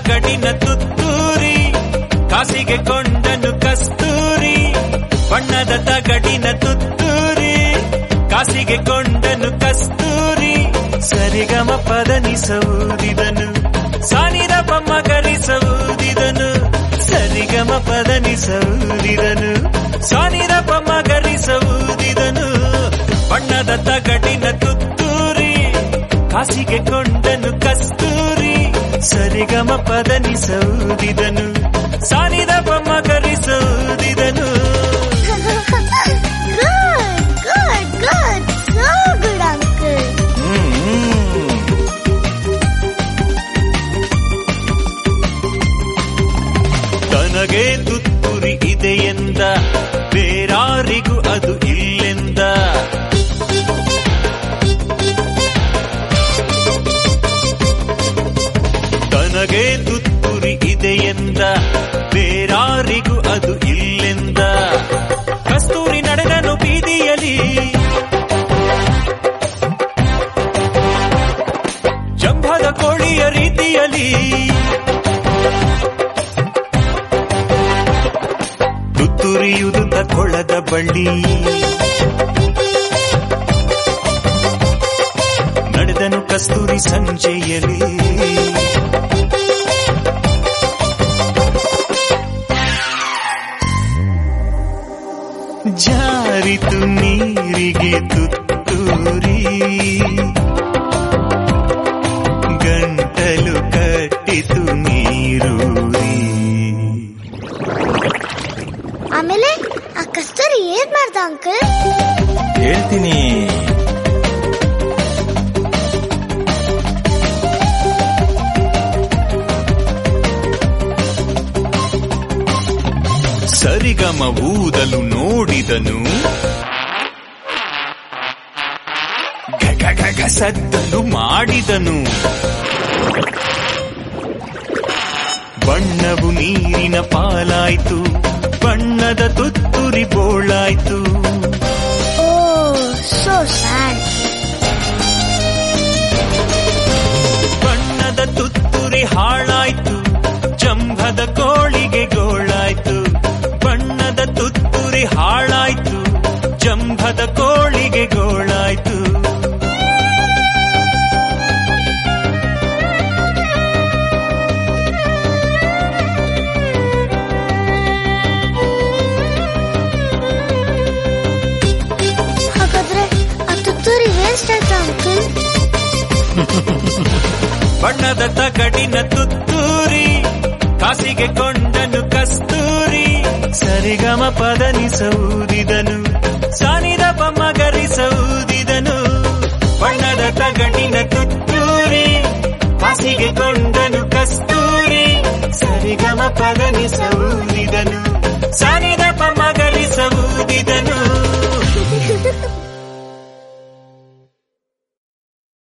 ತಗಡಿನ ತುತ್ತೂರಿ ಕಾಸಿಗೆ ಕೊಂಡನು ಕಸ್ತೂರಿ ಬಣ್ಣದ ತಗಡಿನ ತುತ್ತೂರಿ ಕಾಸಿಗೆ ಕೊಂಡನು ಕಸ್ತೂರಿ ಸರಿಗಮ ಪದನಿಸೂದಿದನು ಸಾನಿದ ಬಮ್ಮ ಗರಿಸೂದಿದನು ಸರಿಗಮ ಪದನಿಸೂದಿದನು ಸಾನಿದ ಬಮ್ಮ ಗರಿಸೂದಿದನು ಬಣ್ಣದ ತಗಡಿನ ತುತ್ತೂರಿ ಕಾಸಿಗೆ ಕೊಂಡನು ಕಸ್ತೂರಿ ಸರಿಗಮ ಪದನಿಸೂದಿದನು ಸಾನಿದ ಬಮ್ಮ ಗರಿಸೂದಿದನು good, good, good. So good, uncle. ತನಗೆ ತುತ್ತೂರಿ ಇದೆಯೆಂದ ಬೇರಾರಿಗೂ ಅದು ಇಲ್ಲೆಂದ ತನಗೆ ತುತ್ತೂರಿ ಇದೆಯೆಂದ ಬೇರಾರಿಗೂ ಅದು ಇಲ್ಲೆಂದ ಕಸ್ತೂರಿ ನಡೆದನು ಬೀದಿಯಲಿ ಜಂಭದ ಕೋಳಿಯ ರೀತಿಯಲ್ಲಿ ತುತ್ತುರಿಯುದುತ್ತ ಕೊಳ್ಳದ ಬಳ್ಳಿ ನಡೆದನು ಕಸ್ತೂರಿ ಸಂಜೆಯಲ್ಲಿ ಜಾರಿತು ನೀರಿಗೆ ತುತ್ತೂರಿ ಗಂಟಲು ಕಟ್ಟಿತು ನೀರೂರಿ ಆಮೇಲೆ ಆ ಕಸ್ತೂರಿ ಏನ್ ಮಾಡ್ದ ಅಂಕಲ್ ಹೇಳ್ತೀನಿ ಸರಿಗಮ ಊದಲು ನೋಡಿದನು ಘ ಘ ಘ ಘ ಸದ್ದನ್ನು ಮಾಡಿದನು ಬಣ್ಣವು ನೀರಿನ ಪಾಲಾಯ್ತು ಬಣ್ಣದ ತುತ್ತುರಿ ಬೋಳಾಯ್ತು ಓ ಸೋ ಸ್ಯಾಡ್ ಬಣ್ಣದ ತುತ್ತುರಿ ಹಾಳಾಯ್ತು ಜಂಭದ ಕೋಳಿಗೆ ಗೋಳಾಯ್ತು ಬಣ್ಣದ ತುತ್ತುರಿ ಹಾಳಾಯ್ತು ಜಂಭದ ಕೋಳಿಗೆ ಗೋಳಾಯ್ತು ಹಾಗಾದ್ರೆ ಆ ತುತ್ತೂರಿ ವೇಸ್ಟ್ ಆಯ್ತಾ ಅಂಕಲ್ ಬಣ್ಣದ ತಗಡಿನ ತುತ್ತೂರಿ ಕಾಸಿಗೆ ಕೊಂಡನು ಕಸ್ತೂರಿ ಸರಿಗಮ ಪದನಿಸೂದಿದನು ಸಾನಿದ ಬಮ್ಮ ಗರಿಸೂದಿದನು ಬಣ್ಣದ ತಗಡಿನ ತುತ್ತೂರಿ ಕಾಸಿಗೆ ಕೊಂಡನು ಕಸ್ತೂರಿ ಸರಿಗಮ ಪದನಿಸೂದಿದನು ಸಾನಿದ ಬಮ್ಮ ಗರಿಸೂದಿದನು